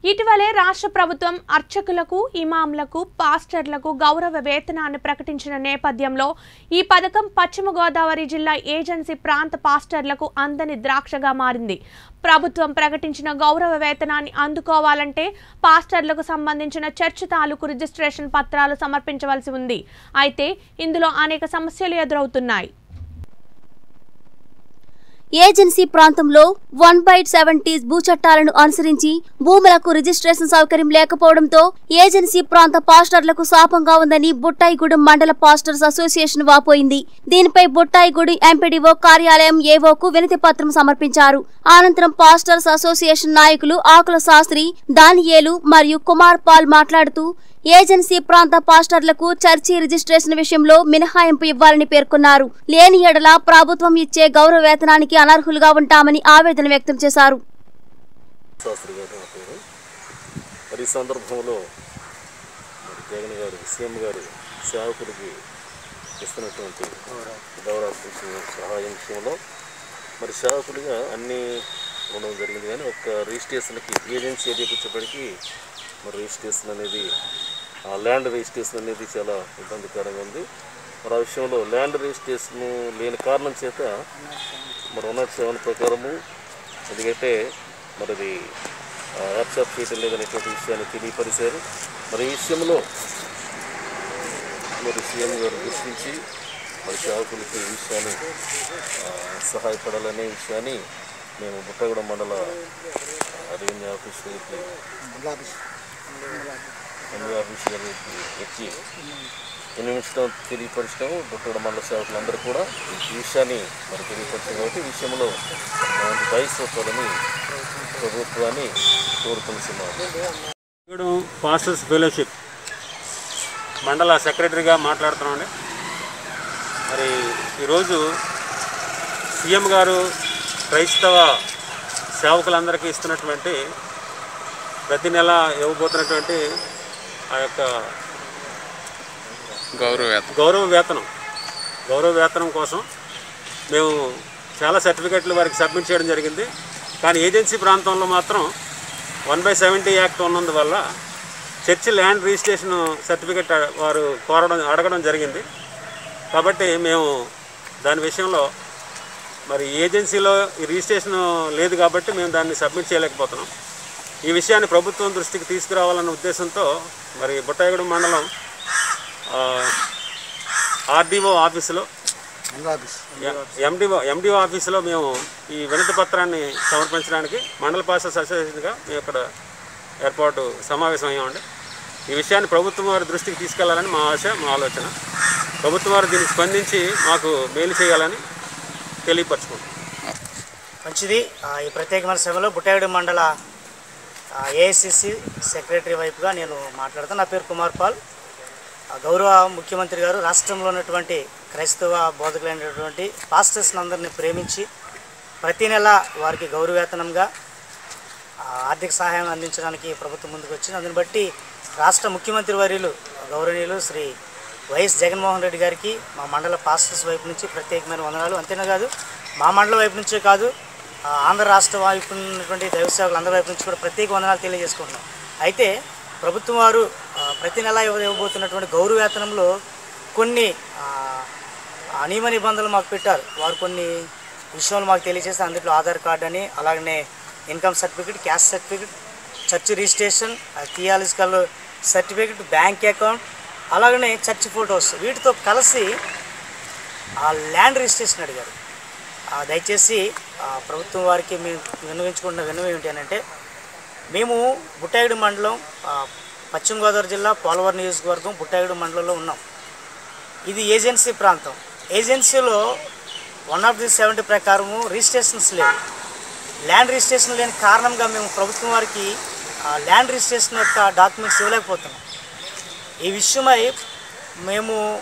ఇటీవలే రాష్ట్ర ప్రభుత్వం అర్చకులకు ఇమాంలకు పాస్టర్లకు గౌరవ వేతనాన్ని ప్రకటించిన నేపథ్యంలో ఈ పథకం పశ్చిమ గోదావరి జిల్లా ఏజెన్సీ ప్రాంత పాస్టర్లకు అందని ద్రాక్షగా మారింది ప్రభుత్వం ప్రకటించిన గౌరవ వేతనాన్ని అందుకోవాలంటే పాస్టర్లకు సంబంధించిన చర్చ్ తాలూకు రిజిస్ట్రేషన్ పత్రాలు సమర్పించవలసి ఉంది అయితే ఇందులో అనేక సమస్యలు ఎదురవుతున్నాయి ఏజెన్సీ ప్రాంతంలో వన్ బై సెవెంటీ భూ చట్టాలను అనుసరించి భూములకు రిజిస్ట్రేషన్ సౌకర్యం లేకపోవడంతో ఏజెన్సీ ప్రాంత పాస్టర్లకు శాపంగా ఉందని బుట్టాయిగూడెం మండల పాస్టర్స్ అసోసియేషన్ వాపోయింది దీనిపై బుట్టాయిగూడెం ఎంపీడీఓ కార్యాలయం ఏవోకు వినతి పత్రం సమర్పించారు అనంతరం పాస్టర్స్ అసోసియేషన్ నాయకులు ఆకుల శాస్త్రి దానియేలు మరియు కుమార్ పాల్ మాట్లాడుతూ ఏజెన్సీ ప్రాంత పాస్టర్లకు చర్చి రిజిస్ట్రేషన్ విషయంలో మినహాయింపు ఇవ్వాలని పేర్కొన్నారు లేని ఎడల ప్రభుత్వం ఇచ్చే గౌరవ వేతనానికి అనర్హులుగా ఉంటామని ఆవేదన వ్యక్తం చేశారు శాస్త్రి గారు నా పేరు మరి ఈ సందర్భంలో మరి జగన్ గారు సీఎం గారు సేవకులకి ఇస్తున్నటువంటి గౌరవ సహాయం విషయంలో మరి సేవకులుగా అన్నీ ఉండడం జరిగింది కానీ ఒక్క రిజిస్ట్రేషన్కి ఏజెన్సీ ఏరియాకి వచ్చేప్పటికి మరి రిజిస్ట్రేషన్ అనేది ఆ ల్యాండ్ రిజిస్ట్రేషన్ అనేది చాలా ఇబ్బందికరంగా ఉంది మరి ఆ విషయంలో ల్యాండ్ రిజిస్ట్రేషన్ లేని కారణం చేత మరి వన్ నాట్ సెవెన్ ప్రకారము ఎందుకంటే మరి అది వాట్సాప్ చేయటం లేదనేటువంటి విషయాన్ని తెలియపరిచారు మరి ఈ విషయంలో మరి సీఎం గారు దృష్టించి మరి సేవకులకి ఈ విషయాన్ని ఆ, సహాయపడాలనే విషయాన్ని మేము బుట్టగూడ మండల రెవెన్యూ ఆఫీస్ గారికి రెవెన్యూ ఆఫీస్ గారికి వచ్చి వినియోగించడం తెలియపరచడం బుట్టగూడ మండల సేవకులందరూ కూడా ఈ విషయాన్ని మరి తెలియపరచడం కాబట్టి ఈ విషయంలో మనం దయచూపాలని ప్రభుత్వాన్ని కోరుకుంటున్నాము ఇప్పుడు పాస్టర్స్ ఫెలోషిప్ మండల సెక్రటరీగా మాట్లాడుతున్నామండి మరి ఈరోజు సీఎం గారు క్రైస్తవ సేవకులందరికీ ఇస్తున్నటువంటి ప్రతి నెల ఇవ్వబోతున్నటువంటి ఆ యొక్క గౌరవ గౌరవ వేతనం గౌరవ వేతనం కోసం మేము చాలా సర్టిఫికెట్లు వారికి సబ్మిట్ చేయడం జరిగింది కానీ ఏజెన్సీ ప్రాంతంలో మాత్రం వన్ బై సెవెంటీ యాక్ట్ ఉన్నందువల్ల చర్చి ల్యాండ్ రిజిస్ట్రేషన్ సర్టిఫికెట్ వారు కోరడం అడగడం జరిగింది కాబట్టి మేము దాని విషయంలో మరి ఏజెన్సీలో ఈ రిజిస్ట్రేషన్ లేదు కాబట్టి మేము దాన్ని సబ్మిట్ చేయలేకపోతున్నాం ఈ విషయాన్ని ప్రభుత్వం దృష్టికి తీసుకురావాలన్న ఉద్దేశంతో మరి బుట్టాయిగూడెం మండలం ఆర్డీఓ ఆఫీసులో ఎండిఓ ఎండిఓ ఆఫీసులో మేము ఈ వినతి పత్రాన్ని సమర్పించడానికి మండల పాస్టర్స్ అసోసియేషన్గా మేము ఇక్కడ ఏర్పాటు సమావేశం అయ్యామండి ఈ విషయాన్ని ప్రభుత్వం వారి దృష్టికి తీసుకెళ్లాలని మా ఆశ మా ఆలోచన ప్రభుత్వం వారు దీనికి స్పందించి మాకు మేలు చేయాలని తెలియపరచుకుంటాం మంచిది ఆ, ఈ ప్రత్యేకమైన సభలో బుట్టాయిడు మండల ఏఐసిసి సెక్రటరీ వైపుగా నేను మాట్లాడుతాను నా పేరు కుమార్ పాల్ ఆ, గౌరవ ముఖ్యమంత్రి గారు రాష్ట్రంలో ఉన్నటువంటి క్రైస్తవ బోధకులైనటువంటి పాస్టర్స్ అందరినీ ప్రేమించి ప్రతి నెల వారికి గౌరవేతనంగా ఆ, ఆర్థిక సహాయం అందించడానికి ప్రభుత్వం ముందుకు వచ్చింది అందుని బట్టి రాష్ట్ర ముఖ్యమంత్రి వర్యులు గౌరవనీయులు శ్రీ వైఎస్ జగన్మోహన్ రెడ్డి గారికి మా మండల పాస్టర్స్ వైపు నుంచి ప్రత్యేకమైన వందనాలు అంతేనా కాదు మా మండలం వైపు నుంచే కాదు ఆ, ఆంధ్ర రాష్ట్ర వైపు ఉన్నటువంటి దైవ సేవకులు అందరి వైపు నుంచి కూడా ప్రత్యేక వందనాలు తెలియజేసుకుంటున్నాం అయితే ప్రభుత్వం వారు ఆ, ప్రతి నెల ఇవ్వ- ఇవ్వబోతున్నటువంటి గౌరవ వేతనంలో కొన్ని ఆ, ఆ నియమ నిబంధనలు మాకు పెట్టారు వారు కొన్ని విషయాలు మాకు తెలియజేస్తే అందులో ఆధార్ కార్డు అని అలాగనే income certificate caste certificate church registration theological certificate bank account అలాగనే చర్చ్ ఫొటోస్ వీటితో కలిసి ఆ ల్యాండ్ రిజిస్ట్రేషన్ అడిగారు ఆ, దయచేసి ఆ, ప్రభుత్వం వారికి మేము విన్నవించుకుంటున్న విన్నవం ఏంటి అని అంటే మేము బుట్టాయిడు మండలం ఆ, పశ్చిమ గోదావరి జిల్లా పోలవరం నియోజకవర్గం బుట్టాయిడు మండలంలో ఉన్నాం ఇది ఏజెన్సీ ప్రాంతం ఏజెన్సీలో వన్ ఆఫ్ ది సెవెంటీ ప్రకారము రిజిస్ట్రేషన్స్ లేవు ల్యాండ్ రిజిస్ట్రేషన్ లేని కారణంగా మేము ప్రభుత్వం వారికి ఆ ల్యాండ్ రిజిస్ట్రేషన్ యొక్క డాక్యుమెంట్స్ ఇవ్వలేకపోతున్నాం ఈ విషయమై మేము